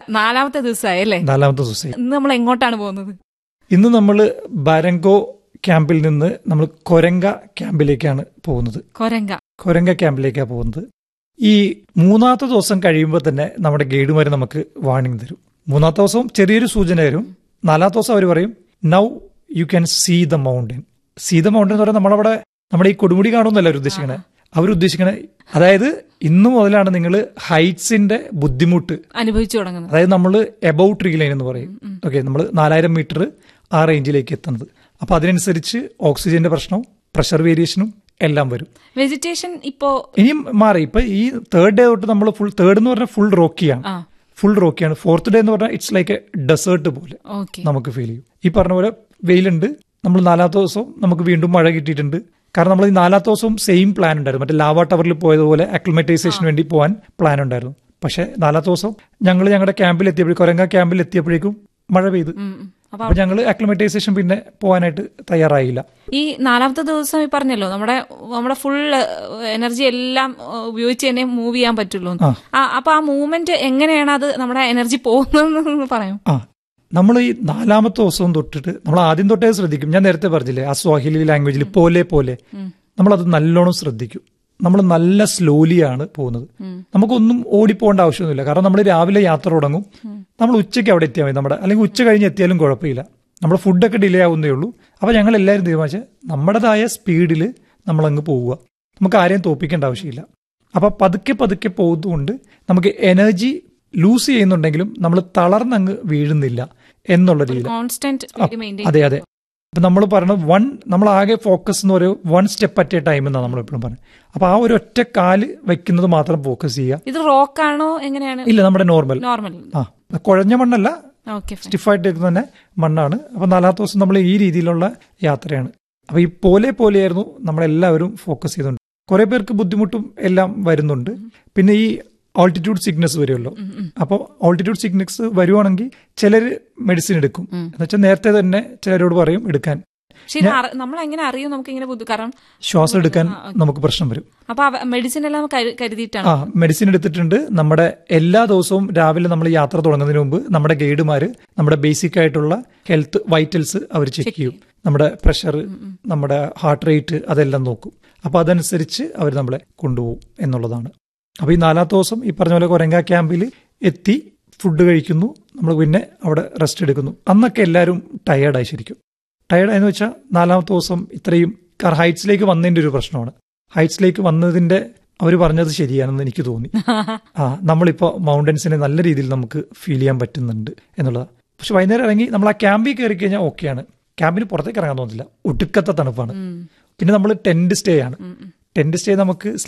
നാലാമത്തെ ദിവസമായി അല്ലേ നാലാമത്തെ ദിവസം ഇന്ന് നമ്മൾ എങ്ങോട്ടാണ് പോകുന്നത് ഇന്ന് നമ്മൾ ബാരങ്കോ ക്യാമ്പിൽ നിന്ന് നമ്മൾ കൊരങ്ക ക്യാമ്പിലേക്കാണ് പോകുന്നത് കൊരങ്ക കൊരങ്ക ക്യാമ്പിലേക്കാണ് പോകുന്നത് ഈ മൂന്നാമത്തെ ദിവസം കഴിയുമ്പോൾ തന്നെ നമ്മുടെ ഗൈഡുമാർ നമുക്ക് വാണിംഗ് തരും മൂന്നാമത്തെ ദിവസം ചെറിയൊരു സൂചന തരും നാലാമത്തെ ദിവസം അവർ പറയും now you can see the mountain see the mountain എന്ന് പറയുന്നത് നമ്മളവിടെ നമ്മുടെ ഈ കൊടുമുടി കാണുമെന്നല്ല അവർ ഉദ്ദേശിക്കണേ അവരുദ്ദേശിക്കണേ അതായത് ഇന്നു മുതലാണ് നിങ്ങൾ ഹൈറ്റ്സിന്റെ ബുദ്ധിമുട്ട് അനുഭവിച്ചു തുടങ്ങുന്നത് അതായത് നമ്മൾ എബൌട്ട് ട്രീ ലൈൻ എന്ന് പറയും ഓക്കെ നമ്മൾ നാലായിരം മീറ്റർ ആ റേഞ്ചിലേക്ക് എത്തുന്നത് അപ്പൊ അതിനനുസരിച്ച് ഓക്സിജന്റെ പ്രശ്നവും പ്രഷർ വേരിയേഷനും എല്ലാം വരും വെജിറ്റേഷൻ ഇപ്പോ ഇനിയും മാറി ഇപ്പൊ ഈ തേർഡ് ഡേ തൊട്ട് നമ്മൾ ഫുൾ തേർഡ് എന്ന് പറഞ്ഞാൽ ഫുൾ റോക്കിയാണ് ആ ഫുൾ റോക്കിയാണ് ഫോർത്ത് ഡേ എന്ന് പറഞ്ഞാൽ ഇറ്റ്സ് ലൈക്ക് എ ഡെസേർട്ട് പോലെ ഓക്കെ നമുക്ക് ഫീൽ ചെയ്യും ഈ പറഞ്ഞ പോലെ വെയിലുണ്ട് നമ്മൾ നാലാമത്തെ ദിവസം നമുക്ക് വീണ്ടും മഴ കിട്ടിയിട്ടുണ്ട് കാരണം നമ്മൾ ഈ നാലാമത്തെ ദിവസവും സെയിം പ്ലാൻ ഉണ്ടായിരുന്നു മറ്റേ ലാവ ടവറിൽ പോയതുപോലെ അക്ലിമറ്റൈസേഷന് വേണ്ടി പോകാൻ പ്ലാൻ ഉണ്ടായിരുന്നു പക്ഷെ നാലാമത്തെ ദിവസം ഞങ്ങൾ ഞങ്ങളുടെ ക്യാമ്പിൽ എത്തിയപ്പോഴേക്കും കൊരങ്ങ ക്യാമ്പിൽ എത്തിയപ്പോഴേക്കും മഴ പെയ്തു അപ്പൊ അപ്പൊ ഞങ്ങൾ അക്ലിമറ്റൈസേഷൻ പിന്നെ പോകാനായിട്ട് തയ്യാറായില്ല ഈ നാലാമത്തെ ദിവസം ഈ പറഞ്ഞല്ലോ നമ്മുടെ നമ്മുടെ ഫുൾ എനർജി എല്ലാം ഏഹ്, ഉപയോഗിച്ച് തന്നെ മൂവ് ചെയ്യാൻ പറ്റുള്ളൂ എന്ന്. ആ. ആ, അപ്പൊ ആ മൂവ്മെന്റ് എങ്ങനെയാണ് അത് നമ്മുടെ എനർജി പോകുന്നതെന്ന് പറയും ആ നമ്മൾ ഈ നാലാമത്തെ ദിവസവും തൊട്ടിട്ട് നമ്മൾ ആദ്യം തൊട്ടേ ശ്രദ്ധിക്കും ഞാൻ നേരത്തെ പറഞ്ഞില്ലേ ആ സ്വാഹിലി ലാംഗ്വേജിൽ പോലെ പോലെ നമ്മളത് നല്ലോണം ശ്രദ്ധിക്കും നമ്മൾ നല്ല സ്ലോലിയാണ് പോകുന്നത് നമുക്കൊന്നും ഓടിപ്പോകേണ്ട ആവശ്യമൊന്നുമില്ല കാരണം നമ്മൾ രാവിലെ യാത്ര തുടങ്ങും നമ്മൾ ഉച്ചയ്ക്ക് അവിടെ എത്തിയാൽ മതി നമ്മുടെ അല്ലെങ്കിൽ ഉച്ച കഴിഞ്ഞ് എത്തിയാലും കുഴപ്പമില്ല നമ്മുടെ ഫുഡൊക്കെ ഡിലേ ആവുന്നേ ഉള്ളൂ അപ്പൊ ഞങ്ങൾ എല്ലാവരും തീരുമാനിച്ച് നമ്മുടേതായ സ്പീഡിൽ നമ്മളങ്ങ് പോവുക നമുക്ക് ആരെയും തോപ്പിക്കേണ്ട ആവശ്യമില്ല അപ്പൊ പതുക്കെ പതുക്കെ പോകുന്നതുകൊണ്ട് നമുക്ക് എനർജി ലൂസ് ചെയ്യുന്നുണ്ടെങ്കിലും നമ്മൾ തളർന്നങ്ങ് വീഴുന്നില്ല എന്നുള്ള രീതിയിൽ കോൺസ്റ്റന്റ് സ്പീഡ് മെയിൻറ്റെയിൻ അതെ അതെ അപ്പൊ നമ്മൾ പറയുന്നത് വൺ നമ്മൾ ആകെ ഫോക്കസ് എന്ന് പറയും one step at a time എന്നാണ് നമ്മൾ എപ്പോഴും പറയുന്നത് അപ്പൊ ആ ഒരു ഒറ്റ കാല് വെക്കുന്നത് മാത്രം ഫോക്കസ് ചെയ്യുക ഇത് റോക്ക് ആണോ എങ്ങനെയാണ് ഇല്ല നമ്മുടെ നോർമൽ നോർമൽ ആ കുഴഞ്ഞ മണ്ണല്ല ഓക്കെ സ്റ്റിഫായിട്ട് എടുക്കുന്ന തന്നെ മണ്ണാണ് അപ്പൊ നാലാമത്തെ ദിവസം നമ്മൾ ഈ രീതിയിലുള്ള യാത്രയാണ് അപ്പൊ ഈ പോലെ പോലെയായിരുന്നു നമ്മളെല്ലാവരും ഫോക്കസ് ചെയ്തുകൊണ്ട് കുറെ പേർക്ക് ബുദ്ധിമുട്ടും എല്ലാം വരുന്നുണ്ട് പിന്നെ ഈ ഓൾട്ടിറ്റ്യൂഡ് സിക്നസ് വരുമല്ലോ അപ്പോൾ ഓൾട്ടിറ്റ്യൂഡ് സിക്നസ് വരുവാണെങ്കിൽ ചിലർ മെഡിസിൻ എടുക്കും എന്നുവെച്ചാൽ നേരത്തെ തന്നെ ചിലരോട് പറയും എടുക്കാൻ പക്ഷെ ഇത് അറി- നമ്മൾ എങ്ങനെ അറിയും നമുക്ക് ഇങ്ങനെ ബുദ്ധി കാരണം ശ്വാസം എടുക്കാൻ നമുക്ക് പ്രശ്നം വരും അപ്പൊ മെഡിസിൻ എല്ലാം കരു- കരുതിയിട്ടാണ് ആ മെഡിസിൻ എടുത്തിട്ടുണ്ട് നമ്മുടെ എല്ലാ ദിവസവും രാവിലെ നമ്മൾ യാത്ര തുടങ്ങുന്നതിന് മുമ്പ് നമ്മുടെ ഗൈഡുമാര് നമ്മുടെ ബേസിക് ആയിട്ടുള്ള ഹെൽത്ത് വൈറ്റൽസ് അവർ ചെക്ക് ചെയ്യും നമ്മുടെ പ്രഷർ നമ്മുടെ ഹാർട്ട് റേറ്റ് അതെല്ലാം നോക്കും അപ്പൊ അതനുസരിച്ച് അവർ നമ്മളെ കൊണ്ടുപോകും എന്നുള്ളതാണ് അപ്പൊ ഈ നാലാമത്തെ ദിവസം ഈ പറഞ്ഞ പോലെ കൊരങ്ക ക്യാമ്പിൽ എത്തി ഫുഡ് കഴിക്കുന്നു നമ്മൾ പിന്നെ അവിടെ റെസ്റ്റ് എടുക്കുന്നു അന്നൊക്കെ എല്ലാവരും ടയേർഡായി ശരിക്കും ടയേർഡായെന്ന് വെച്ചാൽ നാലാമത്തെ ദിവസം ഇത്രയും കാരണം ഹൈറ്റ്സിലേക്ക് വന്നതിന്റെ ഒരു പ്രശ്നമാണ് ഹൈറ്റ്സിലേക്ക് വന്നതിന്റെ അവർ പറഞ്ഞത് ശരിയാണെന്ന് എനിക്ക് തോന്നി ആ നമ്മളിപ്പോ മൗണ്ടൻസിനെ നല്ല രീതിയിൽ നമുക്ക് ഫീൽ ചെയ്യാൻ പറ്റുന്നുണ്ട് എന്നുള്ളതാണ് പക്ഷെ വൈകുന്നേരം ഇറങ്ങി നമ്മൾ ആ ക്യാമ്പിൽ കയറി കഴിഞ്ഞാൽ ഓക്കെയാണ് ക്യാമ്പിന് പുറത്തേക്ക് ഇറങ്ങാൻ തോന്നില്ല ഒടുക്കത്തെ തണുപ്പാണ് പിന്നെ നമ്മൾ ടെന്റ് സ്റ്റേ ആണ് ടെന്റ് സ്റ്റേ നമുക്ക്